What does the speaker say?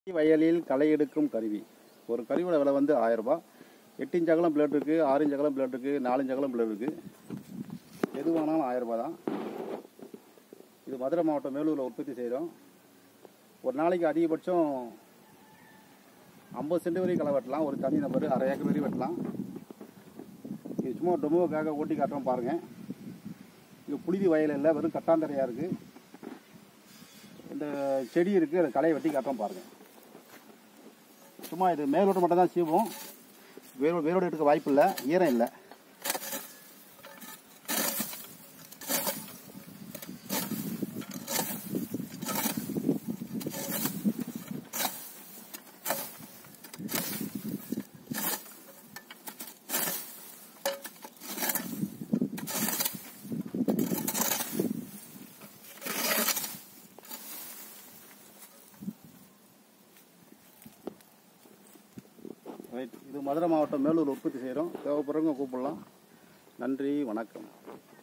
வயலில் களை எடுக்கும் கருவி ஒரு கருவியோட விலை வந்து ஆயிரம் ரூபாய் எட்டு இன்ச் அகலம் பிளேட் இருக்குது ஆறு இன்ச் அகலம் பிளேட் இருக்குது நாலு இன்ச் அகலம் பிளேட் இருக்குது எது வாங்கினாலும் ஆயிரம் ரூபாய் தான் இது மதுரை மாவட்டம் மேலூரில் உற்பத்தி செய்கிறோம் ஒரு நாளைக்கு அதிகபட்சம் ஐம்பது சென்ட் வரைக்கும் களை வெட்டலாம் ஒரு தனி நபர் அரை ஏக்கர் வரைக்கும் வெட்டலாம் இது சும்மா டொமோக்காக ஓட்டி காட்டுறோம் பாருங்கள் இது புழுதி வயல் இல்லை வெறும் கட்டாந்தரையாக இருக்குது இந்த செடி இருக்குது அந்த களையை வெட்டி காட்டுறோம் பாருங்கள் சும்மா இது மேலோட்டம் மட்டும் தான் சீவும் வேரோடு வேரோடு எடுக்க வாய்ப்பு இல்லை ஈரம் இல்லை ரைட் இது மதுரை மாவட்டம் மேலூர் உற்பத்தி செய்கிறோம் தேவைப்படுறவங்க கூப்பிடலாம் நன்றி வணக்கம்